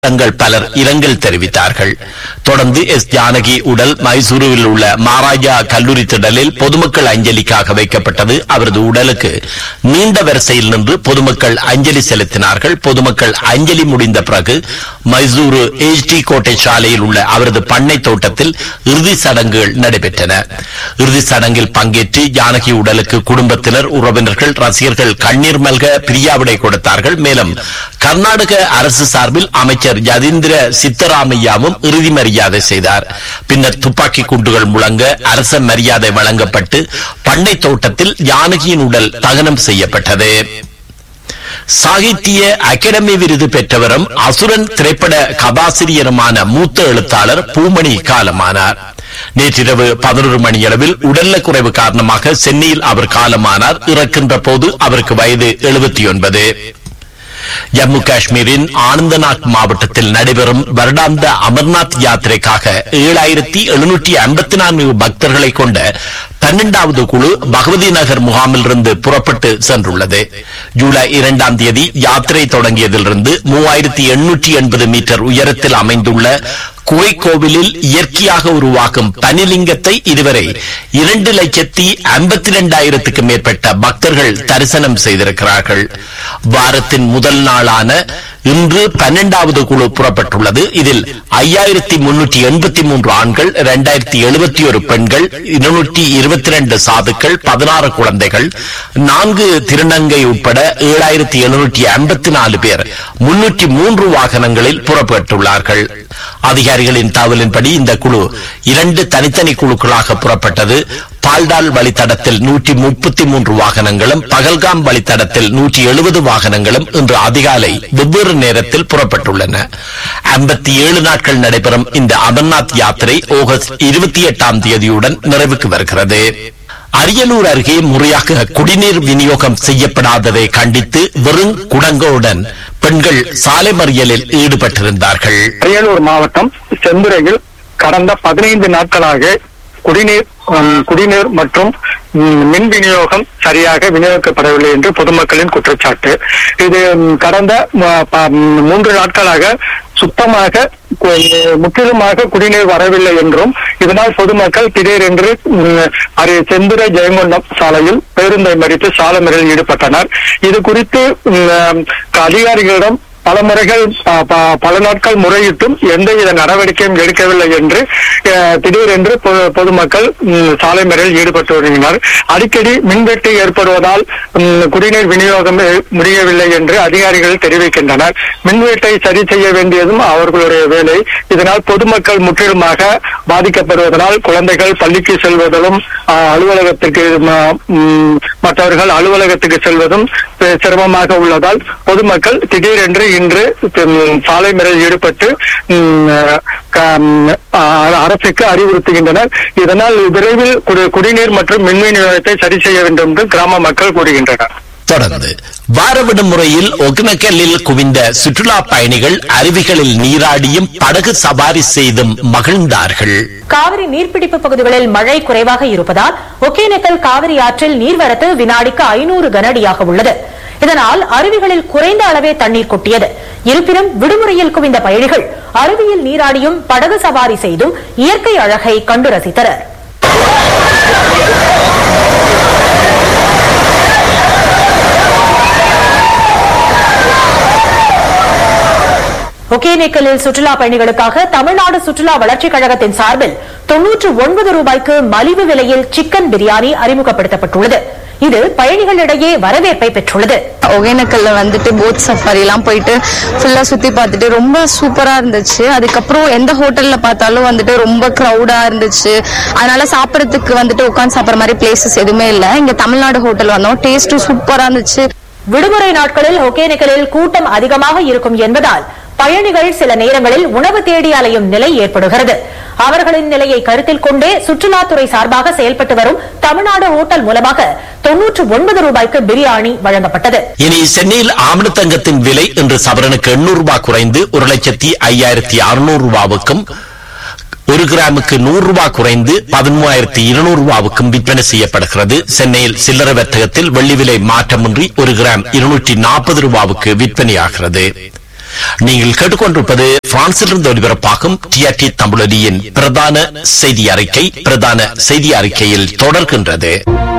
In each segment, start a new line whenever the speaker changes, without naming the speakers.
தங்கள் பலர் இரங்கல் தெரிவித்தார்கள் தொடர்ந்து எஸ் ஜானகி உடல் மைசூருவில் உள்ள மாராஜா கல்லூரி திடலில் பொதுமக்கள் அஞ்சலிக்காக வைக்கப்பட்டது அவரது உடலுக்கு நீண்ட வரிசையில் நின்று பொதுமக்கள் அஞ்சலி செலுத்தினார்கள் பொதுமக்கள் அஞ்சலி முடிந்த பிறகு மைசூரு டி கோட்டை சாலையில் உள்ள அவரது பண்ணை தோட்டத்தில் இறுதி சடங்குகள் நடைபெற்றன இறுதி சடங்கில் பங்கேற்று ஜானகி உடலுக்கு குடும்பத்தினர் உறவினர்கள் ரசிகர்கள் கண்ணீர் மல்க பிரியாவிடை கொடுத்தார்கள் மேலும் கர்நாடக அரசு சார்பில் அமைச்சர் யதீந்திர சித்தராமையாவும் இறுதி மரியாதை செய்தார் பின்னர் துப்பாக்கி குண்டுகள் முழங்க அரச மரியாதை வழங்கப்பட்டு பண்ணை தோட்டத்தில் ஜானகியின் உடல் தகனம் செய்யப்பட்டது சாகித்ய அகாடமி விருது பெற்றவரும் அசுரன் திரைப்பட கதாசிரியருமான மூத்த எழுத்தாளர் பூமணி காலமானார் நேற்றிரவு பதினொரு மணியளவில் உடல்நல குறைவு காரணமாக சென்னையில் அவர் காலமானார் இறக்கின்ற போது அவருக்கு வயது எழுபத்தி ஒன்பது ஜம்மு காஷ்மீரின் ஆனந்தநாக் மாவட்டத்தில் நடைபெறும் வருடாந்த அமர்நாத் யாத்திரைக்காக ஏழாயிரத்தி எழுநூற்றி ஐம்பத்தி நான்கு பக்தர்களை கொண்ட பன்னெண்டாவது குழு பகவதி நகர் முகாமிலிருந்து புறப்பட்டு சென்றுள்ளது ஜூலை இரண்டாம் தேதி யாத்திரை தொடங்கியதிலிருந்து மூவாயிரத்தி எண்ணூற்றி எண்பது மீட்டர் உயரத்தில் அமைந்துள்ள குகை கோவிலில் இயற்கையாக உருவாக்கும் பனிலிங்கத்தை இதுவரை இரண்டு லட்சத்தி ஐம்பத்தி இரண்டாயிரத்துக்கு மேற்பட்ட பக்தர்கள் தரிசனம் செய்திருக்கிறார்கள் வாரத்தின் முதல் நாளான இன்று பன்னெண்டாவது குழு புறப்பட்டுள்ளது இதில் ஐயாயிரத்தி முன்னூற்றி எண்பத்தி மூன்று ஆண்கள் இரண்டாயிரத்தி எழுபத்தி ஒரு பெண்கள் இருநூற்றி இருபத்தி ரெண்டு சாதுக்கள் பதினாறு குழந்தைகள் நான்கு திருநங்கை உட்பட ஏழாயிரத்தி எழுநூற்றி ஐம்பத்தி நாலு பேர் முன்னூற்றி மூன்று வாகனங்களில் புறப்பட்டுள்ளார்கள் அதிகாரிகளின் தகவலின்படி இந்த குழு இரண்டு தனித்தனி குழுக்களாக புறப்பட்டது பால்டால் வழித்தடத்தில் நூற்றி முப்பத்தி மூன்று வாகனங்களும் பகல்காம் வழித்தடத்தில் நூற்றி எழுபது வாகனங்களும் இன்று அதிகாலை வெவ்வேறு நேரத்தில் புறப்பட்டுள்ளன ஐம்பத்தி ஏழு நாட்கள் நடைபெறும் இந்த அமர்நாத் யாத்திரை ஆகஸ்ட் இருபத்தி எட்டாம் தேதியுடன் நிறைவுக்கு வருகிறது அரியலூர் அருகே முறையாக குடிநீர் விநியோகம் செய்யப்படாததை கண்டித்து வெறும் குடங்களுடன் பெண்கள் சாலை மறியலில் ஈடுபட்டிருந்தார்கள்
அரியலூர் மாவட்டம் செந்துறையில் கடந்த பதினைந்து நாட்களாக குடிநீர் ம், குடிநீர் மற்றும் ம், மின் விநியோகம் சரியாக விநியோகிக்கப்படவில்லை என்று பொதுமக்களின் குற்றச்சாட்டு இது ம், கடந்த ம- ப- ம், மூன்று நாட்களாக சுத்தமாக கு- முற்றிலுமாக குடிநீர் வரவில்லை என்றும் இதனால் பொதுமக்கள் திடீரென்று ம், அரு செந்துறை ஜெயங்கொண்டம் சாலையில் பேருந்தை மறித்து சாலை மறியலில் ஈடுபட்டனர் இது குறித்து ம், அதிகாரிகளிடம் பல முறைகள் ப- ப- பல நாட்கள் முறையிட்டும் எந்தவித நடவடிக்கையும் எடுக்கவில்லை என்று அஹ், திடீரென்று பொ- பொதுமக்கள் ம், சாலை மறியலில் ஈடுபட்டு வருகின்றனர் அடிக்கடி மின்வெட்டு ஏற்படுவதால் ம், குடிநீர் விநியோகம் எ- முடியவில்லை என்று அதிகாரிகள் தெரிவிக்கின்றனர் மின்வெட்டை சரி செய்ய வேண்டியதும் அவர்களுடைய வேலை இதனால் பொதுமக்கள் முற்றிலுமாக பாதிக்கப்படுவதனால் குழந்தைகள் பள்ளிக்கு செல்வதிலும் அஹ், அலுவலகத்திற்கு ம- ம், மற்றவர்கள் அலுவலகத்துக்கு செல்வதும் அஹ், சிரமமாக உள்ளதால் பொதுமக்கள் திடீரென்று இன்று ம், சாலை மறியலில் ஈடுபட்டு ம், க- ம், அ- அரசுக்கு அறிவுறுத்துகின்றனர் இதனால் விரைவில் குடி- குடிநீர் மற்றும் மின் விநியோகத்தை சரி செய்ய வேண்டும் என்று கிராம மக்கள் கூறுகின்றனர்
தொடர்ந்து வார விடுமுறையில் ஒகனக்கல்லில் குவிந்த சுற்றுலா பயணிகள் அருவிகளில் நீராடியும் படகு சவாரி செய்தும் மகிழ்ந்தார்கள்
காவிரி நீர்பிடிப்பு பகுதிகளில் மழை குறைவாக இருப்பதால் ஒகேனக்கல் காவிரி ஆற்றில் நீர்வரத்து வினாடிக்கு ஐநூறு கனஅடியாக உள்ளது இதனால் அருவிகளில் குறைந்த அளவே தண்ணீர் கொட்டியது இருப்பினும் விடுமுறையில் குவிந்த பயணிகள் அருவியில் நீராடியும் படகு சவாரி செய்தும் இயற்கை அழகை கண்டு ரசித்தனர் ஒகேனக்கலில் சுற்றுலா பயணிகளுக்காக தமிழ்நாடு சுற்றுலா வளர்ச்சிக் கழகத்தின் சார்பில் தொன்னூற்று ஒன்பது ரூபாய்க்கு மலிவு விலையில் சிக்கன் பிரியாணி அறிமுகப்படுத்தப்பட்டுள்ளது இது பயணிகளிடையே வரவேற்பை பெற்றுள்ளது
ஒகேனக்கல்ல வந்துட்டு போட் சஃபாரி எல்லாம் போயிட்டு ஃபுல்லா சுத்தி பார்த்துட்டு ரொம்ப சூப்பரா இருந்துச்சு அதுக்கப்புறம் எந்த ஹோட்டல்ல பார்த்தாலும் வந்துட்டு ரொம்ப க்ரௌடா இருந்துச்சு அதனால சாப்பிடறதுக்கு வந்துட்டு உட்காந்து சாப்பிடுற மாதிரி பிளேசஸ் எதுவுமே இல்லை இங்க தமிழ்நாடு ஹோட்டல் வந்தோம் டேஸ்ட்டும் சூப்பரா இருந்துச்சு
விடுமுறை நாட்களில் ஒகேனக்கலில் கூட்டம் அதிகமாக இருக்கும் என்பதால் பயணிகள் சில நேரங்களில் உணவு தேடி அலையும் நிலை ஏற்படுகிறது அவர்களின் நிலையை கருத்தில் கொண்டே சுற்றுலாத்துறை சார்பாக செயல்பட்டு வரும் தமிழ்நாடு ஹோட்டல் மூலமாக தொன்னூற்று ஒன்பது ரூபாய்க்கு பிரியாணி வழங்கப்பட்டது
இனி சென்னையில் ஆமணத்தங்கத்தின் விலை இன்று சவரனுக்கு எண்ணூறு ரூபாய் குறைந்து ஒரு லட்சத்தி ஐயாயிரத்தி அறுநூறு ரூபாவுக்கும் ஒரு கிராமுக்கு நூறு ரூபாய் குறைந்து பதிமூவாயிரத்தி இருநூறு ரூபாவுக்கும் விற்பனை செய்யப்படுகிறது சென்னையில் சில்லறை வர்த்தகத்தில் வெள்ளி விலை மாற்றமின்றி ஒரு கிராம் இருநூற்றி நாற்பது ரூபாவுக்கு விற்பனையாகிறது நீங்கள் கேட்டுக்கொண்டிருப்பது பிரான்சிலிருந்து ஒலிபரப்பாகும் டிஆர்டி தமிழொலியின் பிரதான செய்தி அறிக்கை பிரதான செய்தி அறிக்கையில் தொடர்கின்றது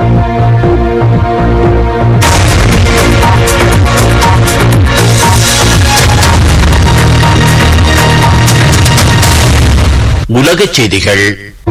உலகச் செய்திகள்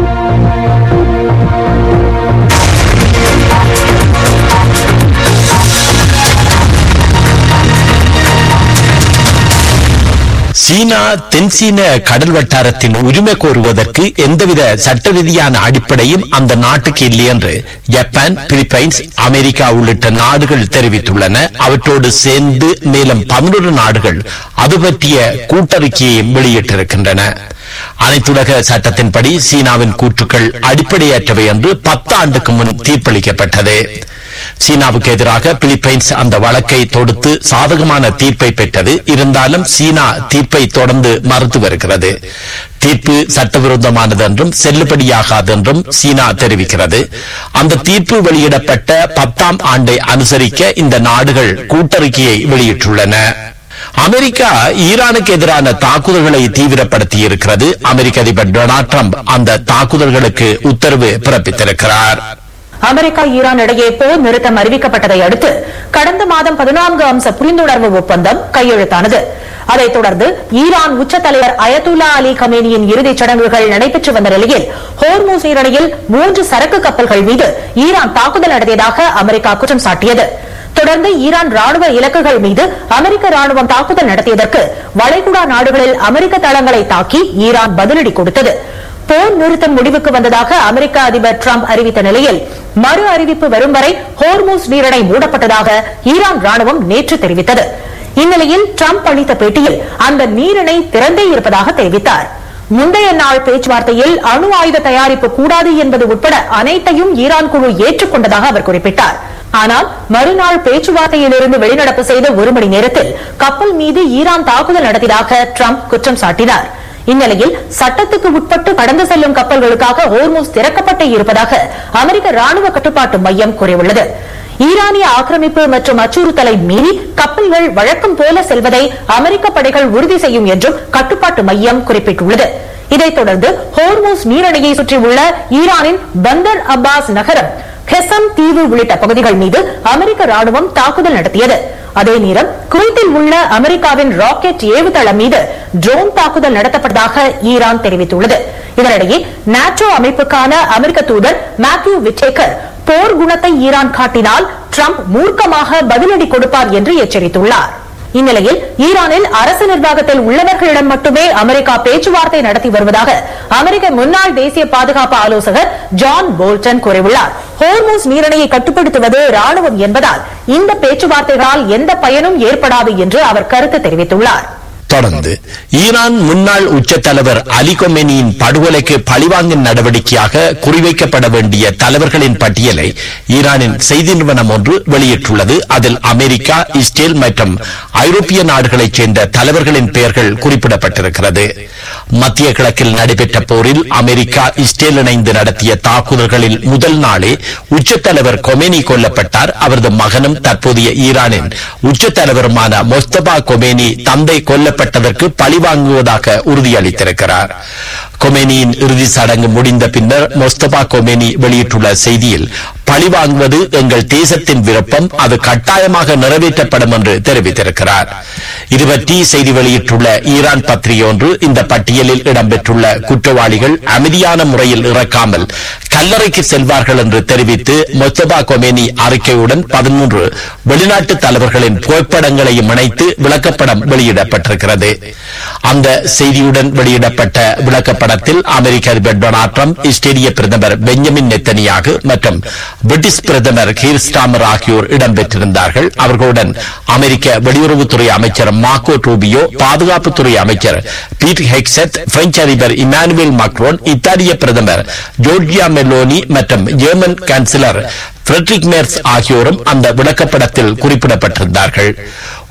சீனா தென்சீன கடல் வட்டாரத்தின் உரிமை கோருவதற்கு எந்தவித சட்ட ரீதியான அடிப்படையும் அந்த நாட்டுக்கு இல்லை என்று ஜப்பான் பிலிப்பைன்ஸ் அமெரிக்கா உள்ளிட்ட நாடுகள் தெரிவித்துள்ளன அவற்றோடு சேர்ந்து மேலும் பதினொரு நாடுகள் அது பற்றிய கூட்டறிக்கையை வெளியிட்டிருக்கின்றன அனைத்துலக சட்டத்தின்படி சீனாவின் கூற்றுக்கள் அடிப்படையற்றவை என்று பத்து ஆண்டுக்கு முன் தீர்ப்பளிக்கப்பட்டது சீனாவுக்கு எதிராக பிலிப்பைன்ஸ் அந்த வழக்கை தொடுத்து சாதகமான தீர்ப்பை பெற்றது இருந்தாலும் சீனா தீர்ப்பை தொடர்ந்து மறுத்து வருகிறது தீர்ப்பு சட்டவிரோதமானது என்றும் செல்லுபடியாகாது என்றும் சீனா தெரிவிக்கிறது அந்த தீர்ப்பு வெளியிடப்பட்ட பத்தாம் ஆண்டை அனுசரிக்க இந்த நாடுகள் கூட்டறிக்கையை வெளியிட்டுள்ளன அமெரிக்கா ஈரானுக்கு எதிரான தாக்குதல்களை தீவிரப்படுத்தி இருக்கிறது அமெரிக்க அதிபர் டொனால்ட் ட்ரம்ப் அந்த தாக்குதல்களுக்கு உத்தரவு பிறப்பித்திருக்கிறார்
அமெரிக்கா ஈரான் இடையே போர் நிறுத்தம் அறிவிக்கப்பட்டதை அடுத்து கடந்த மாதம் பதினான்கு அம்ச புரிந்துணர்வு ஒப்பந்தம் கையெழுத்தானது அதைத் தொடர்ந்து ஈரான் உச்ச தலைவர் அயதுல்லா அலி கமேனியின் இறுதிச் சடங்குகள் நடைபெற்று வந்த நிலையில் ஹோர்மூஸ் நீரணியில் மூன்று சரக்கு கப்பல்கள் மீது ஈரான் தாக்குதல் நடத்தியதாக அமெரிக்கா குற்றம் சாட்டியது தொடர்ந்து ஈரான் ராணுவ இலக்குகள் மீது அமெரிக்க ராணுவம் தாக்குதல் நடத்தியதற்கு வளைகுடா நாடுகளில் அமெரிக்க தளங்களை தாக்கி ஈரான் பதிலடி கொடுத்தது போர் நிறுத்தம் முடிவுக்கு வந்ததாக அமெரிக்க அதிபர் டிரம்ப் அறிவித்த நிலையில் மறு அறிவிப்பு வரும் வரை ஹோர்மூஸ் நீரிணை மூடப்பட்டதாக ஈரான் ராணுவம் நேற்று தெரிவித்தது இந்நிலையில் டிரம்ப் அளித்த பேட்டியில் அந்த நீரிணை திறந்தே இருப்பதாக தெரிவித்தார் முந்தைய நாள் பேச்சுவார்த்தையில் அணு ஆயுத தயாரிப்பு கூடாது என்பது உட்பட அனைத்தையும் ஈரான் குழு ஏற்றுக்கொண்டதாக அவர் குறிப்பிட்டார் ஆனால் மறுநாள் பேச்சுவார்த்தையிலிருந்து வெளிநடப்பு செய்த ஒரு மணி நேரத்தில் கப்பல் மீது ஈரான் தாக்குதல் நடத்தியதாக டிரம்ப் குற்றம் சாட்டினார் இந்நிலையில் சட்டத்துக்கு உட்பட்டு கடந்து செல்லும் கப்பல்களுக்காக ஹோர்மூஸ் திறக்கப்பட்டே இருப்பதாக அமெரிக்க ராணுவ கட்டுப்பாட்டு மையம் கூறியுள்ளது ஈரானிய ஆக்கிரமிப்பு மற்றும் அச்சுறுத்தலை மீறி கப்பல்கள் வழக்கம் போல செல்வதை அமெரிக்க படைகள் உறுதி செய்யும் என்றும் கட்டுப்பாட்டு மையம் குறிப்பிட்டுள்ளது இதைத் தொடர்ந்து ஹோர்மூஸ் நீரணையை சுற்றியுள்ள ஈரானின் பந்தர் அப்பாஸ் நகரம் ஹெசம் தீவு உள்ளிட்ட பகுதிகள் மீது அமெரிக்க ராணுவம் தாக்குதல் நடத்தியது அதே நேரம் குவைத்தில் உள்ள அமெரிக்காவின் ராக்கெட் ஏவுதளம் மீது ட்ரோன் தாக்குதல் நடத்தப்பட்டதாக ஈரான் தெரிவித்துள்ளது இதனிடையே நாட்டோ அமைப்புக்கான அமெரிக்க தூதர் மேத்யூ விட்டேக்கர் போர் குணத்தை ஈரான் காட்டினால் ட்ரம்ப் மூர்க்கமாக பதிலடி கொடுப்பார் என்று எச்சரித்துள்ளார் இந்நிலையில் ஈரானில் அரசு நிர்வாகத்தில் உள்ளவர்களிடம் மட்டுமே அமெரிக்கா பேச்சுவார்த்தை நடத்தி வருவதாக அமெரிக்க முன்னாள் தேசிய பாதுகாப்பு ஆலோசகர் ஜான் போல்டன் கூறியுள்ளார் ஹோர்மூஸ் நீரணையை கட்டுப்படுத்துவது ராணுவம் என்பதால் இந்த பேச்சுவார்த்தைகளால் எந்த பயனும் ஏற்படாது என்று அவர் கருத்து தெரிவித்துள்ளார்
தொடர்ந்து ஈரான் முன்னாள் உச்ச தலைவர் அலி கொமேனியின் படுகொலைக்கு பழிவாங்கும் நடவடிக்கையாக குறிவைக்கப்பட வேண்டிய தலைவர்களின் பட்டியலை ஈரானின் செய்தி நிறுவனம் ஒன்று வெளியிட்டுள்ளது அதில் அமெரிக்கா இஸ்ரேல் மற்றும் ஐரோப்பிய நாடுகளைச் சேர்ந்த தலைவர்களின் பெயர்கள் குறிப்பிடப்பட்டிருக்கிறது மத்திய கிழக்கில் நடைபெற்ற போரில் அமெரிக்கா இஸ்ரேல் இணைந்து நடத்திய தாக்குதல்களில் முதல் நாளே உச்ச தலைவர் கொமேனி கொல்லப்பட்டார் அவரது மகனும் தற்போதைய ஈரானின் உச்ச தலைவருமான மொஸ்தபா கொமேனி தந்தை கொல்லப்பட்டதற்கு பழிவாங்குவதாக உறுதியளித்திருக்கிறார் கொமேனியின் இறுதி சடங்கு முடிந்த பின்னர் மொஸ்தபா கொமேனி வெளியிட்டுள்ள செய்தியில் பழிவாங்குவது எங்கள் தேசத்தின் விருப்பம் அது கட்டாயமாக நிறைவேற்றப்படும் என்று தெரிவித்திருக்கிறார் இதுபற்றி செய்தி வெளியிட்டுள்ள ஈரான் பத்திரிகை ஒன்று இந்த பட்டியலில் இடம்பெற்றுள்ள குற்றவாளிகள் அமைதியான முறையில் இறக்காமல் கல்லறைக்கு செல்வார்கள் என்று தெரிவித்து மொஸ்தபா கொமேனி அறிக்கையுடன் பதிமூன்று வெளிநாட்டு தலைவர்களின் புகைப்படங்களையும் இணைத்து விளக்கப்படம் வெளியிடப்பட்டிருக்கிறது அந்த செய்தியுடன் வெளியிடப்பட்ட விளக்கப்படத்தில் அமெரிக்க அதிபர் டொனால்ட் ட்ரம்ப் இஸ்ரேலிய பிரதமர் பெஞ்சமின் நெத்தனியாக மற்றும் பிரிட்டிஷ் பிரதமர் கீர் ஸ்டாமர் ஆகியோர் இடம்பெற்றிருந்தார்கள் அவர்களுடன் அமெரிக்க வெளியுறவுத்துறை அமைச்சர் மார்க்கோ ரூபியோ பாதுகாப்புத்துறை அமைச்சர் பீட் ஹெக்செட் பிரெஞ்சு அதிபர் இமானுவேல் மக்ரோன் இத்தாலிய பிரதமர் ஜோர்ஜியா மெலோனி மற்றும் ஜெர்மன் சான்சலர் பிரெட்ரிக் மேர்ஸ் ஆகியோரும் அந்த விளக்கப்படத்தில் குறிப்பிடப்பட்டிருந்தார்கள்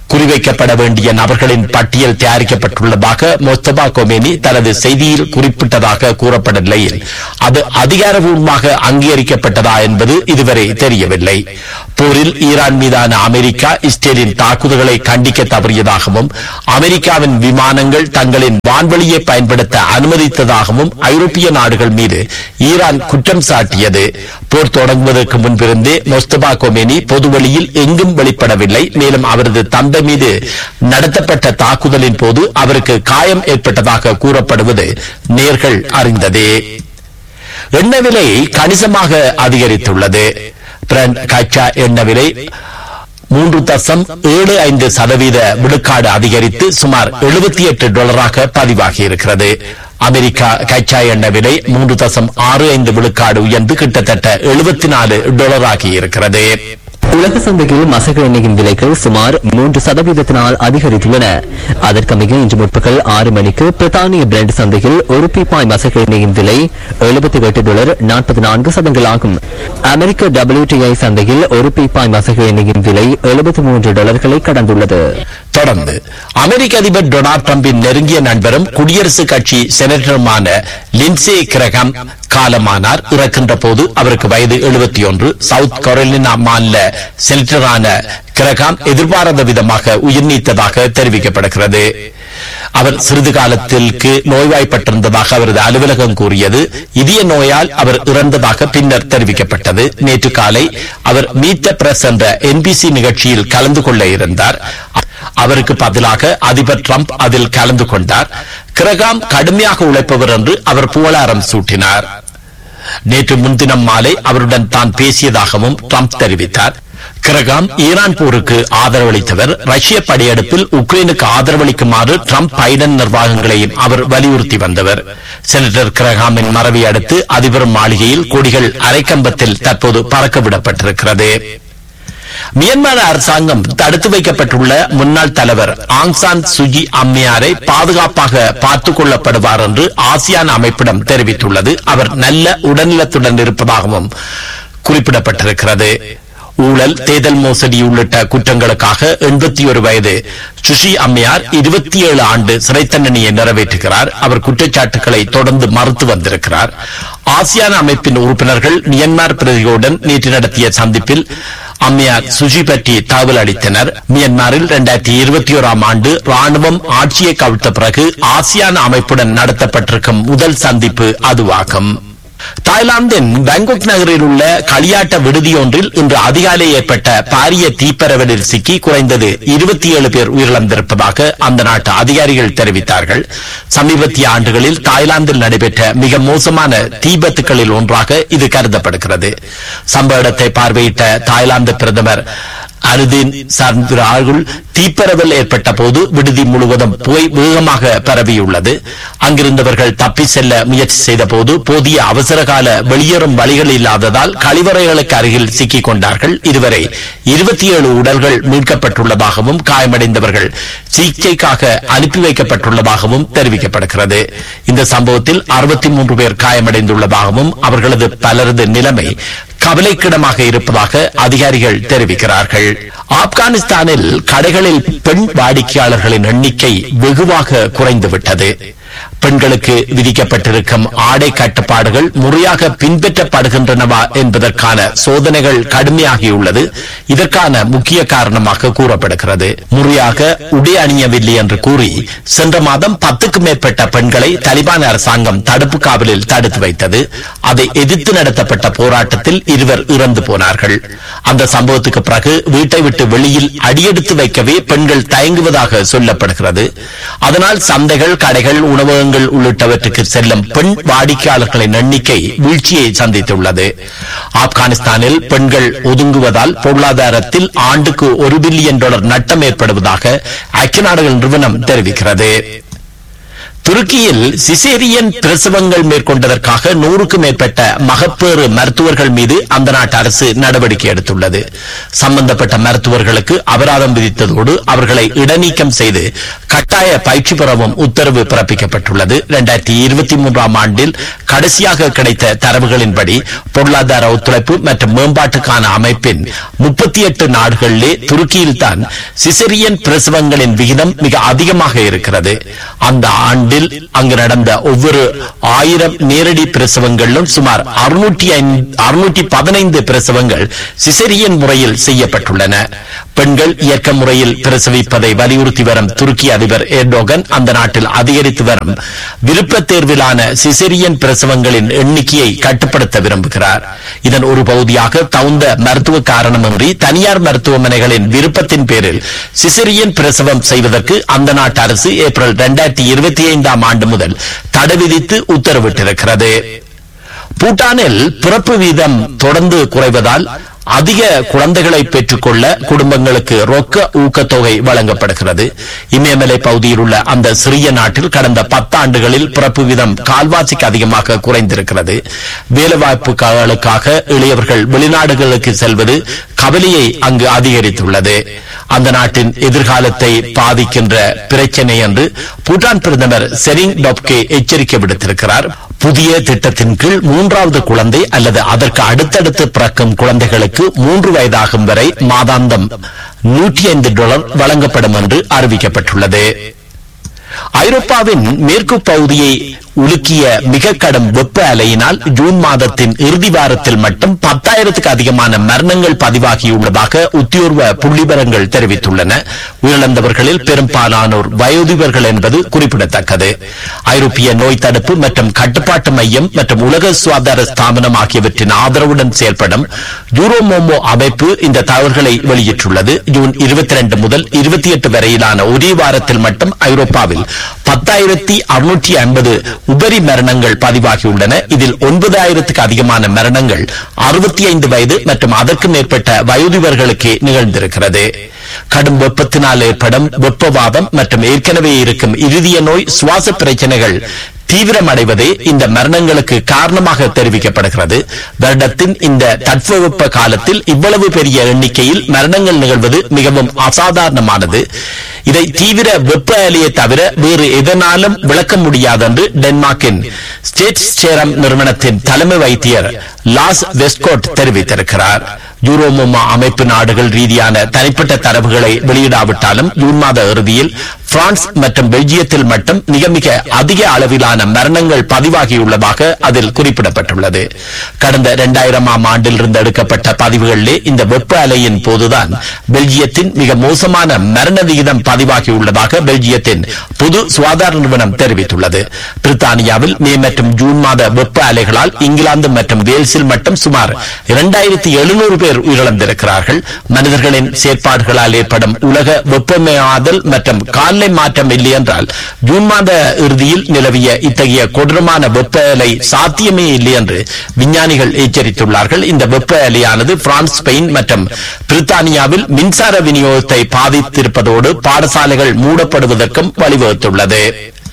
குறிவைக்கப்பட வேண்டிய நபர்களின் பட்டியல் தயாரிக்கப்பட்டுள்ளதாக மொஸ்தபா கொமேனி தனது செய்தியில் குறிப்பிட்டதாக கூறப்பட்ட நிலையில் அது அதிகாரபூர்வமாக அங்கீகரிக்கப்பட்டதா என்பது இதுவரை தெரியவில்லை போரில் ஈரான் மீதான அமெரிக்கா இஸ்ரேலின் தாக்குதல்களை கண்டிக்க தவறியதாகவும் அமெரிக்காவின் விமானங்கள் தங்களின் வான்வெளியை பயன்படுத்த அனுமதித்ததாகவும் ஐரோப்பிய நாடுகள் மீது ஈரான் குற்றம் சாட்டியது போர் தொடங்குவதற்கு முன்பிருந்தே மொஸ்தபா கொமேனி பொதுவெளியில் எங்கும் வெளிப்படவில்லை மேலும் அவரது தந்தை மீது நடத்தப்பட்ட தாக்குதலின் போது அவருக்கு காயம் ஏற்பட்டதாக கூறப்படுவது நேர்கள் அறிந்ததே எண்ணெய் விலை கணிசமாக அதிகரித்துள்ளது பிராண்ட் கச்சா எண்ணெய் விலை மூன்று தசம் ஏழு ஐந்து சதவீத விழுக்காடு அதிகரித்து சுமார் எழுபத்தி எட்டு டாலராக பதிவாகி இருக்கிறது அமெரிக்கா கச்சா எண்ணெய் விலை மூன்று தசம் ஆறு ஐந்து விழுக்காடு உயர்ந்து கிட்டத்தட்ட எழுபத்தி நாலு டாலராகி இருக்கிறது
உலக சந்தையில் மசகு எண்ணெயின் விலைகள் சுமார் மூன்று சதவீதத்தினால் அதிகரித்துள்ளன அதற்கமைய இன்று முற்பகல் ஆறு மணிக்கு பிரித்தானிய பிரெண்ட் சந்தையில் ஒரு பீப்பாய் மசகு எண்ணெயின் விலை எழுபத்தி எட்டு டாலர் நாற்பத்தி நான்கு சதங்கள் ஆகும் அமெரிக்க டபிள்யூடிஐ சந்தையில் ஒரு பீப்பாய் மசகு எண்ணெயின் விலை எழுபத்தி மூன்று டாலர்களை கடந்துள்ளது
தொடர்ந்து அமெரிக்க அதிபர் டொனால்ட் டிரம்பின் நெருங்கிய நண்பரும் குடியரசுக் கட்சி செனட்டருமான லின்சே கிரகம் காலமானார் இறக்கின்ற போது அவருக்கு வயது எழுபத்தி ஒன்று சவுத் கரோலினா மாநில செனட்டரான கிரகாம் எதிர்பாராத விதமாக உயிர் நீத்ததாக தெரிவிக்கப்படுகிறது அவர் சிறிது காலத்திற்கு நோய்வாய்ப்பட்டிருந்ததாக அவரது அலுவலகம் கூறியது இதய நோயால் அவர் இறந்ததாக பின்னர் தெரிவிக்கப்பட்டது நேற்று காலை அவர் மீட் த பிரஸ் என்ற என்பிசி நிகழ்ச்சியில் கலந்து கொள்ள இருந்தார் அவருக்கு பதிலாக அதிபர் டிரம்ப் அதில் கலந்து கொண்டார் கிரகாம் கடுமையாக உழைப்பவர் என்று அவர் புகழாரம் சூட்டினார் நேற்று முன்தினம் மாலை அவருடன் தான் பேசியதாகவும் டிரம்ப் தெரிவித்தார் கிரகாம் ஈரான் போருக்கு ஆதரவளித்தவர் ரஷ்ய படையெடுப்பில் உக்ரைனுக்கு ஆதரவளிக்குமாறு டிரம்ப் பைடன் நிர்வாகங்களையும் அவர் வலியுறுத்தி வந்தவர் செனட்டர் கிரகாமின் மறைவை அடுத்து அதிபர் மாளிகையில் கொடிகள் அரைக்கம்பத்தில் தற்போது பறக்கவிடப்பட்டிருக்கிறது மியான்மர் அரசாங்கம் தடுத்து வைக்கப்பட்டுள்ள முன்னாள் தலைவர் ஆங்சான் சுஜி அம்மையாரை பாதுகாப்பாக பார்த்துக் கொள்ளப்படுவார் என்று ஆசியான் அமைப்பிடம் தெரிவித்துள்ளது அவர் நல்ல உடல்நலத்துடன் இருப்பதாகவும் குறிப்பிடப்பட்டிருக்கிறது ஊழல் தேர்தல் மோசடி உள்ளிட்ட குற்றங்களுக்காக எண்பத்தி ஒரு வயது சுஷி அம்மையார் இருபத்தி ஏழு ஆண்டு சிறை தண்டனையை நிறைவேற்றுகிறார் அவர் குற்றச்சாட்டுகளை தொடர்ந்து மறுத்து வந்திருக்கிறார் ஆசியான் அமைப்பின் உறுப்பினர்கள் மியன்மார் பிரதிகளுடன் நேற்று நடத்திய சந்திப்பில் அம்மையார் சுஷி பற்றி தகவல் அளித்தனர் மியன்மாரில் இரண்டாயிரத்தி இருபத்தி ஓராம் ஆண்டு ராணுவம் ஆட்சியை கவிழ்த்த பிறகு ஆசியான் அமைப்புடன் நடத்தப்பட்டிருக்கும் முதல் சந்திப்பு அதுவாகும் தாய்லாந்தின் பேங்காக் நகரில் உள்ள களியாட்ட விடுதியொன்றில் இன்று அதிகாலை ஏற்பட்ட பாரிய தீப்பரவலில் சிக்கி குறைந்தது இருபத்தி ஏழு பேர் உயிரிழந்திருப்பதாக அந்த நாட்டு அதிகாரிகள் தெரிவித்தார்கள் சமீபத்திய ஆண்டுகளில் தாய்லாந்தில் நடைபெற்ற மிக மோசமான தீபத்துக்களில் ஒன்றாக இது கருதப்படுகிறது சம்பவ இடத்தை பார்வையிட்ட தாய்லாந்து பிரதமர் அனுதீன் சந்திராகுல் தீப்பரவல் ஏற்பட்ட போது விடுதி முழுவதும் புகை வேகமாக பரவியுள்ளது அங்கிருந்தவர்கள் தப்பி செல்ல முயற்சி செய்த போது போதிய அவசரகால வெளியேறும் வழிகள் இல்லாததால் கழிவறைகளுக்கு அருகில் சிக்கிக் கொண்டார்கள் இதுவரை இருபத்தி ஏழு உடல்கள் மீட்கப்பட்டுள்ளதாகவும் காயமடைந்தவர்கள் சிகிச்சைக்காக அனுப்பி வைக்கப்பட்டுள்ளதாகவும் தெரிவிக்கப்படுகிறது இந்த சம்பவத்தில் அறுபத்தி மூன்று பேர் காயமடைந்துள்ளதாகவும் அவர்களது பலரது நிலைமை கவலைக்கிடமாக இருப்பதாக அதிகாரிகள் தெரிவிக்கிறார்கள் ஆப்கானிஸ்தானில் கடைகளில் பெண் வாடிக்கையாளர்களின் எண்ணிக்கை வெகுவாக குறைந்துவிட்டது பெண்களுக்கு விதிக்கப்பட்டிருக்கும் ஆடை கட்டுப்பாடுகள் முறையாக பின்பற்றப்படுகின்றனவா என்பதற்கான சோதனைகள் கடுமையாகியுள்ளது இதற்கான முக்கிய காரணமாக கூறப்படுகிறது முறையாக உடை அணியவில்லை என்று கூறி சென்ற மாதம் பத்துக்கும் மேற்பட்ட பெண்களை தலிபான் அரசாங்கம் தடுப்பு காவலில் தடுத்து வைத்தது அதை எதிர்த்து நடத்தப்பட்ட போராட்டத்தில் இருவர் இறந்து போனார்கள் அந்த சம்பவத்துக்கு பிறகு வீட்டை விட்டு வெளியில் அடியெடுத்து வைக்கவே பெண்கள் தயங்குவதாக சொல்லப்படுகிறது அதனால் சந்தைகள் கடைகள் உணவகங்கள் உள்ளிட்டவற்றுக்கு செல்லும் பெண் வாடிக்கையாளர்களின் எண்ணிக்கை வீழ்ச்சியை சந்தித்துள்ளது ஆப்கானிஸ்தானில் பெண்கள் ஒதுங்குவதால் பொருளாதாரத்தில் ஆண்டுக்கு ஒரு பில்லியன் டாலர் நட்டம் ஏற்படுவதாக ஐக்கிய நாடுகள் நிறுவனம் தெரிவிக்கிறது துருக்கியில் சிசேரியன் பிரசவங்கள் மேற்கொண்டதற்காக நூறுக்கு மேற்பட்ட மகப்பேறு மருத்துவர்கள் மீது அந்த நாட்டு அரசு நடவடிக்கை எடுத்துள்ளது சம்பந்தப்பட்ட மருத்துவர்களுக்கு அபராதம் விதித்ததோடு அவர்களை இடைநீக்கம் செய்து கட்டாய பயிற்சி பெறவும் உத்தரவு பிறப்பிக்கப்பட்டுள்ளது இரண்டாயிரத்தி இருபத்தி மூன்றாம் ஆண்டில் கடைசியாக கிடைத்த தரவுகளின்படி பொருளாதார ஒத்துழைப்பு மற்றும் மேம்பாட்டுக்கான அமைப்பின் முப்பத்தி எட்டு நாடுகளிலே துருக்கியில்தான் சிசரியன் பிரசவங்களின் விகிதம் மிக அதிகமாக இருக்கிறது அந்த ஆண்டில் அங்கு நடந்த ஒவ்வொரு ஆயிரம் நேரடி பிரசவங்களிலும் சுமார் அறுநூற்றி அறுநூற்றி பதினைந்து பிரசவங்கள் சிசரியன் முறையில் செய்யப்பட்டுள்ளன பெண்கள் இயக்க முறையில் பிரசவிப்பதை வலியுறுத்தி வரும் துருக்கி அதிபர் எர்டோகன் அந்த நாட்டில் அதிகரித்து வரும் விருப்பத் தேர்விலான சிசரியன் பிரசவங்களின் எண்ணிக்கையை கட்டுப்படுத்த விரும்புகிறார் இதன் ஒரு பகுதியாக தகுந்த மருத்துவ காரணமின்றி தனியார் மருத்துவமனைகளின் விருப்பத்தின் பேரில் சிசரியன் பிரசவம் செய்வதற்கு அந்த நாட்டு அரசு ஏப்ரல் இரண்டாயிரத்தி இருபத்தி ஐந்தாம் ஆண்டு முதல் தடை விதித்து உத்தரவிட்டிருக்கிறது பூட்டானில் பிறப்பு வீதம் தொடர்ந்து குறைவதால் அதிக குழந்தைகளை பெற்றுக்கொள்ள குடும்பங்களுக்கு ரொக்க ஊக்கத்தொகை வழங்கப்படுகிறது இமயமலை பகுதியில் உள்ள அந்த சிறிய நாட்டில் கடந்த பத்தாண்டுகளில் பிறப்பு வீதம் கால்வாசிக்கு அதிகமாக குறைந்திருக்கிறது வேலைவாய்ப்புகளுக்காக இளையவர்கள் வெளிநாடுகளுக்கு செல்வது கவலையை அங்கு அதிகரித்துள்ளது அந்த நாட்டின் எதிர்காலத்தை பாதிக்கின்ற பிரச்சனை என்று பூட்டான் பிரதமர் செரிங் டொப்கே எச்சரிக்கை விடுத்திருக்கிறார் புதிய திட்டத்தின் கீழ் மூன்றாவது குழந்தை அல்லது அதற்கு அடுத்தடுத்து பிறக்கும் குழந்தைகளுக்கு மூன்று வயதாகும் வரை மாதாந்தம் நூற்றி ஐந்து டாலர் வழங்கப்படும் என்று அறிவிக்கப்பட்டுள்ளது ஐரோப்பாவின் மேற்கு பகுதியை உலுக்கிய மிக கடும் வெப்ப அலையினால் ஜூன் மாதத்தின் இறுதி வாரத்தில் மட்டும் பத்தாயிரத்துக்கு அதிகமான மரணங்கள் பதிவாகியுள்ளதாக உத்தியோர்வ புள்ளிவரங்கள் தெரிவித்துள்ளன உயிரிழந்தவர்களில் பெரும்பாலானோர் வயோதிபர்கள் என்பது குறிப்பிடத்தக்கது ஐரோப்பிய நோய் தடுப்பு மற்றும் கட்டுப்பாட்டு மையம் மற்றும் உலக சுகாதார ஸ்தாபனம் ஆகியவற்றின் ஆதரவுடன் செயல்படும் யூரோமோமோ அமைப்பு இந்த தகவல்களை வெளியிட்டுள்ளது ஜூன் இருபத்தி ரெண்டு முதல் இருபத்தி எட்டு வரையிலான ஒரே வாரத்தில் மட்டும் ஐரோப்பாவில் பத்தாயிரத்தி அறுநூற்றி ஐம்பது உபரி மரணங்கள் பதிவாகியுள்ளன இதில் ஒன்பதாயிரத்துக்கு அதிகமான மரணங்கள் அறுபத்தி ஐந்து வயது மற்றும் அதற்கு மேற்பட்ட வயோதிபர்களுக்கு நிகழ்ந்திருக்கிறது கடும் வெப்பத்தினால் ஏற்படும் வெப்பவாதம் மற்றும் ஏற்கனவே இருக்கும் இறுதிய நோய் சுவாச பிரச்சனைகள் தீவிரமடைவதே இந்த மரணங்களுக்கு காரணமாக தெரிவிக்கப்படுகிறது வருடத்தின் இந்த தட்பவெப்ப காலத்தில் இவ்வளவு பெரிய எண்ணிக்கையில் மரணங்கள் நிகழ்வது மிகவும் அசாதாரணமானது இதை தீவிர வெப்ப அலையை தவிர வேறு எதனாலும் விளக்க முடியாது என்று டென்மார்க்கின் ஸ்டேட் சேரம் நிறுவனத்தின் தலைமை வைத்தியர் லாஸ் வெஸ்கோட் தெரிவித்திருக்கிறார் யூரோமோமா அமைப்பு நாடுகள் ரீதியான தனிப்பட்ட தரவுகளை வெளியிடாவிட்டாலும் ஜூன் மாத இறுதியில் பிரான்ஸ் மற்றும் பெல்ஜியத்தில் மட்டும் மிக மிக அதிக அளவிலான மரணங்கள் பதிவாகியுள்ளதாக அதில் குறிப்பிடப்பட்டுள்ளது கடந்த இரண்டாயிரமாம் ஆண்டில் இருந்து எடுக்கப்பட்ட பதிவுகளிலே இந்த வெப்ப அலையின் போதுதான் பெல்ஜியத்தின் மிக மோசமான மரண விகிதம் பதிவாகியுள்ளதாக பெல்ஜியத்தின் பொது சுகாதார நிறுவனம் தெரிவித்துள்ளது பிரித்தானியாவில் மே மற்றும் ஜூன் மாத வெப்ப அலைகளால் இங்கிலாந்து மற்றும் வேல்ஸில் மட்டும் சுமார் இரண்டாயிரத்தி எழுநூறு பேர் உயிரிழந்திருக்கிறார்கள் மனிதர்களின் செயற்பாடுகளால் ஏற்படும் உலக வெப்பமயமாதல் மற்றும் காலை மாற்றம் இல்லை என்றால் ஜூன் மாத இறுதியில் நிலவிய இத்தகைய கொடூரமான வெப்ப அலை சாத்தியமே இல்லை என்று விஞ்ஞானிகள் எச்சரித்துள்ளார்கள் இந்த வெப்ப அலையானது பிரான்ஸ் ஸ்பெயின் மற்றும் பிரித்தானியாவில் மின்சார விநியோகத்தை பாதித்திருப்பதோடு பாடசாலைகள் மூடப்படுவதற்கும் வழிவகுத்துள்ளது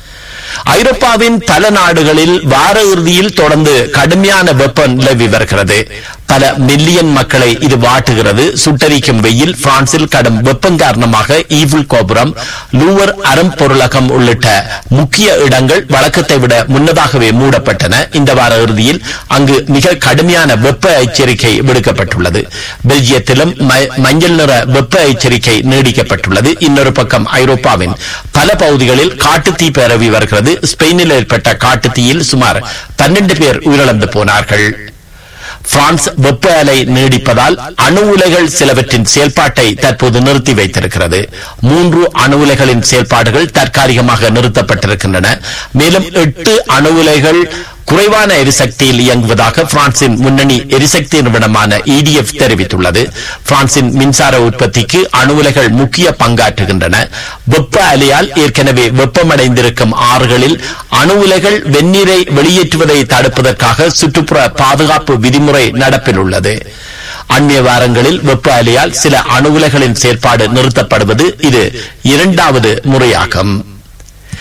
ஐரோப்பாவின் பல நாடுகளில் வார இறுதியில் தொடர்ந்து கடுமையான வெப்பம் நிலவி வருகிறது பல மில்லியன் மக்களை இது வாட்டுகிறது சுட்டரிக்கும் வெயில் பிரான்சில் கடும் வெப்பம் காரணமாக ஈவில் கோபுரம் லூவர் அறம் பொருளகம் உள்ளிட்ட முக்கிய இடங்கள் வழக்கத்தை விட முன்னதாகவே மூடப்பட்டன இந்த வார இறுதியில் அங்கு மிக கடுமையான வெப்ப எச்சரிக்கை விடுக்கப்பட்டுள்ளது பெல்ஜியத்திலும் ம- மஞ்சள் நிற வெப்ப எச்சரிக்கை நீடிக்கப்பட்டுள்ளது இன்னொரு பக்கம் ஐரோப்பாவின் பல பகுதிகளில் காட்டுத்தீ பரவி வருகிறது ஸ்பெயினில் ஏற்பட்ட காட்டுத்தீயில் சுமார் பன்னெண்டு பேர் உயிரிழந்து போனார்கள் பிரான்ஸ் வெப்ப அலை நீடிப்பதால் அணு உலைகள் சிலவற்றின் செயல்பாட்டை தற்போது நிறுத்தி வைத்திருக்கிறது மூன்று அணு உலைகளின் செயல்பாடுகள் தற்காலிகமாக நிறுத்தப்பட்டிருக்கின்றன மேலும் எட்டு அணு உலைகள் குறைவான எரிசக்தியில் இயங்குவதாக பிரான்சின் முன்னணி எரிசக்தி நிறுவனமான EDF தெரிவித்துள்ளது பிரான்சின் மின்சார உற்பத்திக்கு அணு உலைகள் முக்கிய பங்காற்றுகின்றன வெப்ப அலையால் ஏற்கனவே வெப்பமடைந்திருக்கும் ஆறுகளில் அணு உலைகள் வெந்நீரை வெளியேற்றுவதை தடுப்பதற்காக சுற்றுப்புற பாதுகாப்பு விதிமுறை நடப்பில் உள்ளது அண்மைய வாரங்களில் வெப்ப அலையால் சில அணு உலைகளின் செயற்பாடு நிறுத்தப்படுவது இது இரண்டாவது முறையாகும்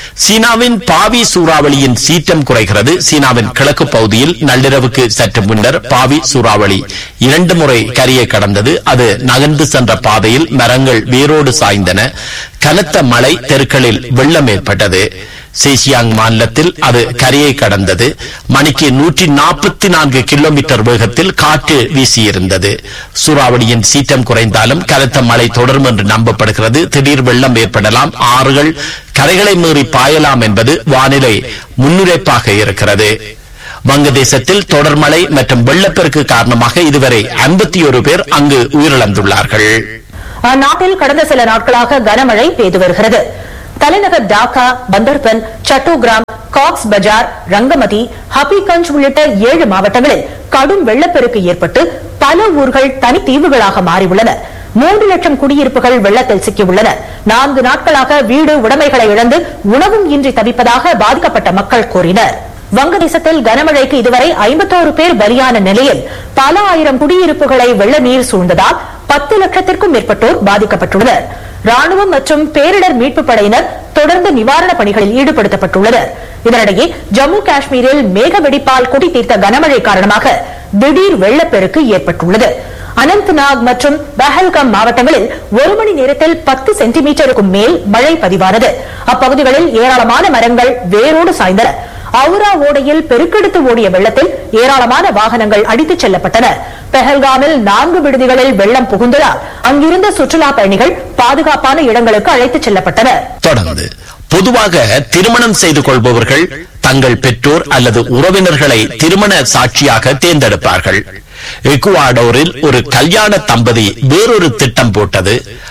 சீனாவின் பாவி சூறாவளியின் சீற்றம் குறைகிறது சீனாவின் கிழக்கு பகுதியில் நள்ளிரவுக்கு சற்று முன்னர் பாவி சூறாவளி இரண்டு முறை கரையை கடந்தது அது நகர்ந்து சென்ற பாதையில் மரங்கள் வேரோடு சாய்ந்தன கனத்த மழை தெருக்களில் வெள்ளம் ஏற்பட்டது சேசியாங் மாநிலத்தில் அது கரையை கடந்தது மணிக்கு நூற்றி நாற்பத்தி நான்கு கிலோமீட்டர் வேகத்தில் காற்று வீசியிருந்தது சூறாவளியின் சீற்றம் குறைந்தாலும் கனத்த மழை தொடரும் என்று நம்பப்படுகிறது திடீர் வெள்ளம் ஏற்படலாம் ஆறுகள் கரைகளை மீறி பாயலாம் என்பது வானிலை முன்னுரைப்பாக இருக்கிறது வங்கதேசத்தில் தொடர் மழை மற்றும் வெள்ளப்பெருக்கு காரணமாக இதுவரை ஐம்பத்தி ஒரு பேர் அங்கு உயிரிழந்துள்ளார்கள்
அந்நாட்டில் கடந்த சில நாட்களாக கனமழை பெய்து வருகிறது தலைநகர் டாக்கா பந்தர்பன் சட்டோகிராம் காக்ஸ் பஜார் ரங்கமதி ஹபிகஞ்ச் உள்ளிட்ட ஏழு மாவட்டங்களில் கடும் வெள்ளப்பெருக்கு ஏற்பட்டு பல ஊர்கள் தனித்தீவுகளாக மாறியுள்ளன மூன்று லட்சம் குடியிருப்புகள் வெள்ளத்தில் சிக்கியுள்ளன நான்கு நாட்களாக வீடு உடைமைகளை இழந்து உணவும் இன்றி தவிப்பதாக பாதிக்கப்பட்ட மக்கள் கூறினர் வங்கதேசத்தில் கனமழைக்கு இதுவரை ஐம்பத்தோரு பேர் பலியான நிலையில் பல ஆயிரம் குடியிருப்புகளை வெள்ள நீர் சூழ்ந்ததால் பத்து லட்சத்திற்கும் மேற்பட்டோர் பாதிக்கப்பட்டுள்ளனர் ராணுவம் மற்றும் பேரிடர் மீட்பு படையினர் தொடர்ந்து நிவாரணப் பணிகளில் ஈடுபடுத்தப்பட்டுள்ளனர் இதனிடையே ஜம்மு காஷ்மீரில் மேக வெடிப்பால் குடி தீர்த்த கனமழை காரணமாக திடீர் வெள்ளப்பெருக்கு ஏற்பட்டுள்ளது அனந்த்நாக் மற்றும் பஹல்காம் மாவட்டங்களில் ஒரு மணி நேரத்தில் பத்து சென்டிமீட்டருக்கும் மேல் மழை பதிவானது அப்பகுதிகளில் ஏராளமான மரங்கள் வேரோடு சாய்ந்தன அவுரா ஓடையில் பெருக்கெடுத்து ஓடிய வெள்ளத்தில் ஏராளமான வாகனங்கள் அடித்துச் செல்லப்பட்டன பெஹல்காமில் நான்கு விடுதிகளில் வெள்ளம் புகுந்ததால் அங்கிருந்த சுற்றுலா பயணிகள் பாதுகாப்பான இடங்களுக்கு அழைத்துச் செல்லப்பட்டனர்
தொடர்ந்து பொதுவாக திருமணம் செய்து கொள்பவர்கள் தங்கள் பெற்றோர் அல்லது உறவினர்களை திருமண சாட்சியாக தேர்ந்தெடுப்பார்கள் எக்குவாடோரில் ஒரு கல்யாண தம்பதி வேறொரு திட்டம் போட்டது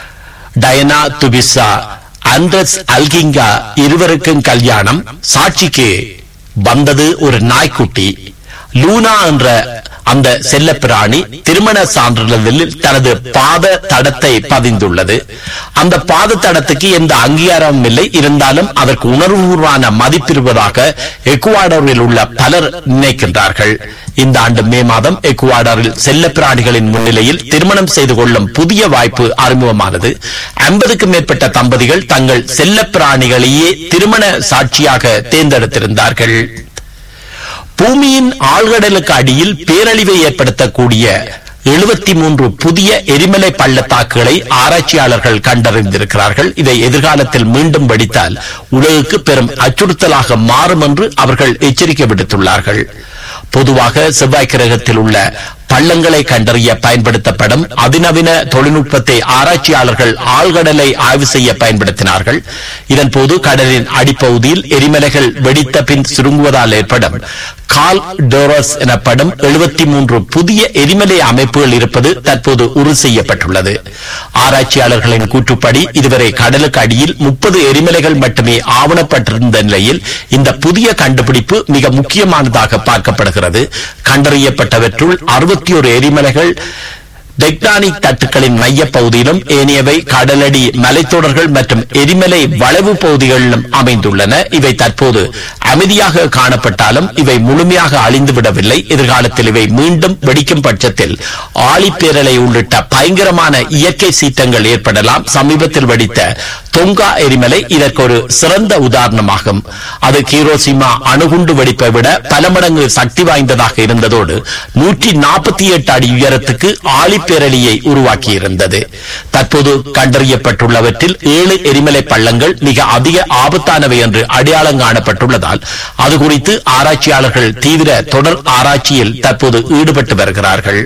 டயனா துபிசா அண்ட்ரஸ் அல்கிங்கா இருவருக்கும் கல்யாணம் சாட்சிக்கு வந்தது ஒரு நாய்க்குட்டி லூனா என்ற அந்த செல்லப்பிராணி திருமண சான்றிதழில் தனது பாத தடத்தை பதிந்துள்ளது அந்த பாத தடத்துக்கு எந்த அங்கீகாரமும் இல்லை இருந்தாலும் அதற்கு உணர்வுபூர்வமான மதிப்பிருப்பதாக எக்குவாடோரில் உள்ள பலர் நினைக்கின்றார்கள் இந்த ஆண்டு மே மாதம் எக்குவாடரில் செல்லப்பிராணிகளின் முன்னிலையில் திருமணம் செய்து கொள்ளும் புதிய வாய்ப்பு அறிமுகமானது ஐம்பதுக்கும் மேற்பட்ட தம்பதிகள் தங்கள் செல்லப்பிராணிகளையே திருமண சாட்சியாக தேர்ந்தெடுத்திருந்தார்கள் பூமியின் ஆழ்கடலுக்கு அடியில் பேரழிவை ஏற்படுத்தக்கூடிய எழுபத்தி மூன்று புதிய எரிமலை பள்ளத்தாக்குகளை ஆராய்ச்சியாளர்கள் கண்டறிந்திருக்கிறார்கள் இதை எதிர்காலத்தில் மீண்டும் வெடித்தால் உலகுக்கு பெரும் அச்சுறுத்தலாக மாறும் என்று அவர்கள் எச்சரிக்கை விடுத்துள்ளார்கள் பொதுவாக செவ்வாய் கிரகத்தில் உள்ள பள்ளங்களை கண்டறிய பயன்படுத்தப்படும் அதிநவீன தொழில்நுட்பத்தை ஆராய்ச்சியாளர்கள் ஆழ்கடலை ஆய்வு செய்ய பயன்படுத்தினார்கள் இதன்போது கடலின் அடிப்பகுதியில் எரிமலைகள் வெடித்த பின் சுருங்குவதால் ஏற்படும் கால் டோரஸ் எனப்படும் எழுபத்தி மூன்று புதிய எரிமலை அமைப்புகள் இருப்பது தற்போது உறுதி செய்யப்பட்டுள்ளது ஆராய்ச்சியாளர்களின் கூற்றுப்படி இதுவரை கடலுக்கு அடியில் முப்பது எரிமலைகள் மட்டுமே ஆவணப்பட்டிருந்த நிலையில் இந்த புதிய கண்டுபிடிப்பு மிக முக்கியமானதாக பார்க்கப்படுகிறது கண்டறியப்பட்டவற்றுள் அறுபத்தி ஒரு எரிமலைகள் டெக்டானிக் தட்டுக்களின் மையப் பகுதியிலும் ஏனையவை கடலடி மலைத்தொடர்கள் மற்றும் எரிமலை வளைவு பகுதிகளிலும் அமைந்துள்ளன இவை தற்போது அமைதியாக காணப்பட்டாலும் இவை முழுமையாக அழிந்துவிடவில்லை எதிர்காலத்தில் இவை மீண்டும் வெடிக்கும் பட்சத்தில் ஆழிப்பேரலை உள்ளிட்ட பயங்கரமான இயற்கை சீற்றங்கள் ஏற்படலாம் சமீபத்தில் வெடித்த தொங்கா எரிமலை இதற்கு ஒரு சிறந்த உதாரணமாகும் அது கீரோசிமா அணுகுண்டு வெடிப்பை விட பல மடங்கு சக்தி வாய்ந்ததாக இருந்ததோடு நூற்றி நாற்பத்தி எட்டு அடி உயரத்துக்கு ஆழிப்பேரலியை உருவாக்கியிருந்தது தற்போது கண்டறியப்பட்டுள்ளவற்றில் ஏழு எரிமலை பள்ளங்கள் மிக அதிக ஆபத்தானவை என்று அடையாளம் காணப்பட்டுள்ளதால் அது குறித்து ஆராய்ச்சியாளர்கள் தீவிர தொடர் ஆராய்ச்சியில் தற்போது ஈடுபட்டு வருகிறார்கள்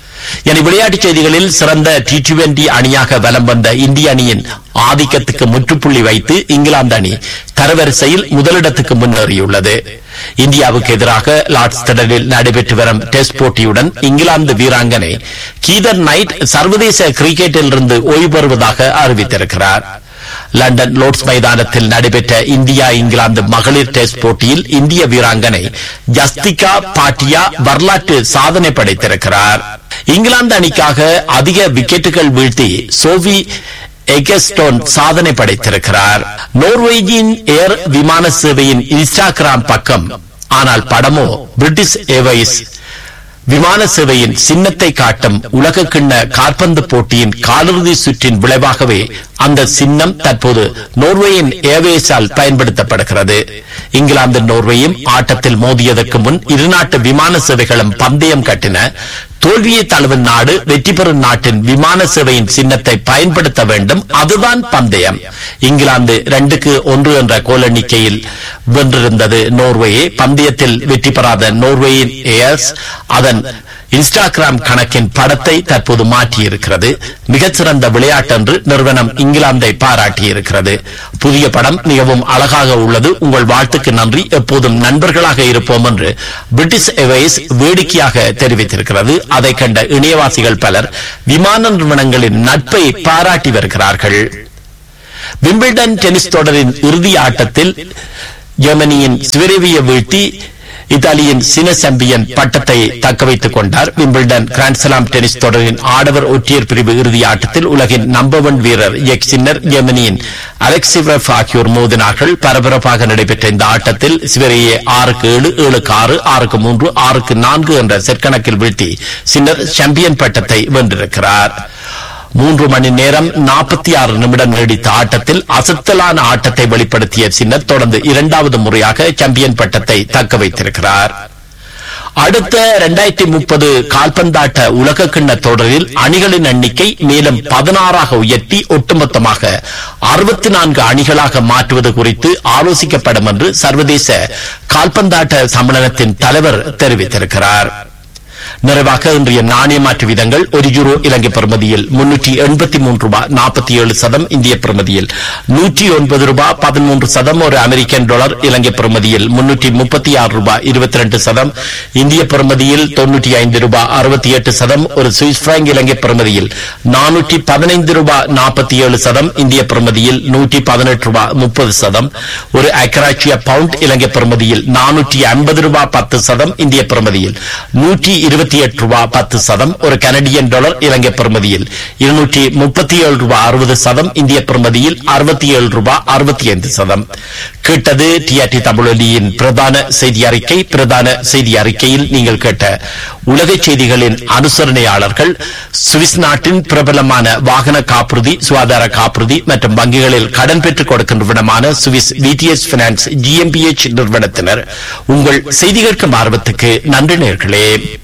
என விளையாட்டுச் செய்திகளில் சிறந்த டி டுவெண்டி அணியாக வலம் வந்த இந்திய அணியின் ஆதிக்கத்துக்கு முற்றுப்புள்ளி வைத்து இங்கிலாந்து அணி தரவரிசையில் முதலிடத்துக்கு முன்னேறியுள்ளது இந்தியாவுக்கு எதிராக லார்ட்ஸ் திடலில் நடைபெற்று வரும் டெஸ்ட் போட்டியுடன் இங்கிலாந்து வீராங்கனை கீதர் நைட் சர்வதேச கிரிக்கெட்டிலிருந்து ஓய்வு பெறுவதாக அறிவித்திருக்கிறார் லண்டன் லோர்ட்ஸ் மைதானத்தில் நடைபெற்ற இந்தியா இங்கிலாந்து மகளிர் டெஸ்ட் போட்டியில் இந்திய வீராங்கனை ஜஸ்திகா பாட்டியா வரலாற்று சாதனை படைத்திருக்கிறார் இங்கிலாந்து அணிக்காக அதிக விக்கெட்டுகள் வீழ்த்தி சோவி எகஸ்டோன் சாதனை படைத்திருக்கிறார் நோர்வேஜின் ஏர் விமான சேவையின் இன்ஸ்டாகிராம் பக்கம் ஆனால் படமோ பிரிட்டிஷ் ஏர்வைஸ் விமான சேவையின் சின்னத்தை காட்டும் உலக கிண்ண கால்பந்து போட்டியின் காலிறுதி சுற்றின் விளைவாகவே அந்த சின்னம் தற்போது நோர்வேயின் ஏர்வேஸால் பயன்படுத்தப்படுகிறது இங்கிலாந்து நோர்வேயும் ஆட்டத்தில் மோதியதற்கு முன் இருநாட்டு விமான சேவைகளும் பந்தயம் கட்டின தோல்வியை தழுவும் நாடு வெற்றி பெறும் நாட்டின் விமான சேவையின் சின்னத்தை பயன்படுத்த வேண்டும் அதுதான் பந்தயம் இங்கிலாந்து இரண்டுக்கு ஒன்று என்ற கோல் எண்ணிக்கையில் வென்றிருந்தது நோர்வேயை பந்தயத்தில் வெற்றி பெறாத நோர்வேயின் ஏர்ஸ் அதன் இன்ஸ்டாகிராம் கணக்கின் படத்தை தற்போது மாற்றியிருக்கிறது மிகச்சிறந்த விளையாட்டு என்று நிறுவனம் இங்கிலாந்தை பாராட்டியிருக்கிறது புதிய படம் மிகவும் அழகாக உள்ளது உங்கள் வாழ்த்துக்கு நன்றி எப்போதும் நண்பர்களாக இருப்போம் என்று பிரிட்டிஷ் ஏர்வேஸ் வேடிக்கையாக தெரிவித்திருக்கிறது அதை கண்ட இணையவாசிகள் பலர் விமான நிறுவனங்களின் நட்பை பாராட்டி வருகிறார்கள் விம்பிள்டன் டென்னிஸ் தொடரின் இறுதி ஆட்டத்தில் ஜெர்மனியின் ஸ்வெரேவிய வீழ்த்தி இத்தாலியின் சின சாம்பியன் பட்டத்தை தக்க வைத்துக் கொண்டார் விம்பிள்டன் கிராண்ட்ஸ்லாம் டென்னிஸ் தொடரின் ஆடவர் ஒற்றையர் பிரிவு இறுதி ஆட்டத்தில் உலகின் நம்பர் ஒன் வீரர் எக் சின்னர் ஜெர்மனியின் அலெக்சிவ் ஆகியோர் மோதினார்கள் பரபரப்பாக நடைபெற்ற இந்த ஆட்டத்தில் சிவரையே ஆறுக்கு ஏழு ஏழுக்கு ஆறு ஆறுக்கு மூன்று ஆறுக்கு நான்கு என்ற செட் கணக்கில் வீழ்த்தி சின்னர் சாம்பியன் பட்டத்தை வென்றிருக்கிறார் மூன்று மணி நேரம் நாற்பத்தி ஆறு நிமிடம் நீடித்த ஆட்டத்தில் அசத்தலான ஆட்டத்தை வெளிப்படுத்திய சின்னர் தொடர்ந்து இரண்டாவது முறையாக சாம்பியன் பட்டத்தை தக்க வைத்திருக்கிறார் அடுத்த இரண்டாயிரத்தி முப்பது கால்பந்தாட்ட உலக கிண்ண தொடரில் அணிகளின் எண்ணிக்கை மேலும் பதினாறாக உயர்த்தி ஒட்டுமொத்தமாக அறுபத்தி நான்கு அணிகளாக மாற்றுவது குறித்து ஆலோசிக்கப்படும் என்று சர்வதேச கால்பந்தாட்ட சம்மேளனத்தின் தலைவர் தெரிவித்திருக்கிறார் நிறைவாக இன்றைய நாணய மாற்று விதங்கள் ஒரு யூரோ இலங்கை பிரமதியில் முன்னூற்றி எண்பத்தி மூன்று ரூபாய் நாற்பத்தி ஏழு சதம் இந்திய பிரமதியில் நூற்றி ஒன்பது ரூபாய் பதிமூன்று சதம் ஒரு அமெரிக்கன் டாலர் இலங்கை பிரமதியில் முன்னூற்றி முப்பத்தி ஆறு ரூபாய் இருபத்தி ரெண்டு சதம் இந்திய பிரமதியில் தொன்னூற்றி ஐந்து ரூபாய் அறுபத்தி எட்டு சதம் ஒரு சுவிஸ் பிராங்க் இலங்கை பிரமதியில் நானூற்றி பதினைந்து ரூபாய் நாற்பத்தி ஏழு சதம் இந்திய பிரமதியில் நூற்றி பதினெட்டு ரூபாய் முப்பது சதம் ஒரு அக்கராட்சிய பவுண்ட் இலங்கை பிரமதியில் நானூற்றி ஐம்பது ரூபாய் பத்து சதம் இந்திய பிரமதியில் நூற்றி இருபத்தி எட்டு ரூபாய் பத்து சதம் ஒரு கனடியன் டாலர் இலங்கை பிரமதியில் இருநூற்றி முப்பத்தி ஏழு ரூபாய் அறுபது சதம் இந்திய பிரமதியில் அறுபத்தி ஏழு ரூபாய் அறுபத்தி ஐந்து சதம் கேட்டது டிஆர்டி தமிழொலியின் பிரதான செய்தி அறிக்கை பிரதான செய்தி அறிக்கையில் நீங்கள் கேட்ட உலக செய்திகளின் அனுசரணையாளர்கள் சுவிஸ் நாட்டின் பிரபலமான வாகன காப்புறுதி சுகாதார காப்புறுதி மற்றும் வங்கிகளில் கடன் பெற்றுக் கொடுக்கின்ற விடமான சுவிஸ் விடிஎஸ் பினான்ஸ் ஜிஎம்பிஎச் நிறுவனத்தினர் உங்கள் செய்தி கேட்கும் ஆர்வத்துக்கு நன்றி நேர்களே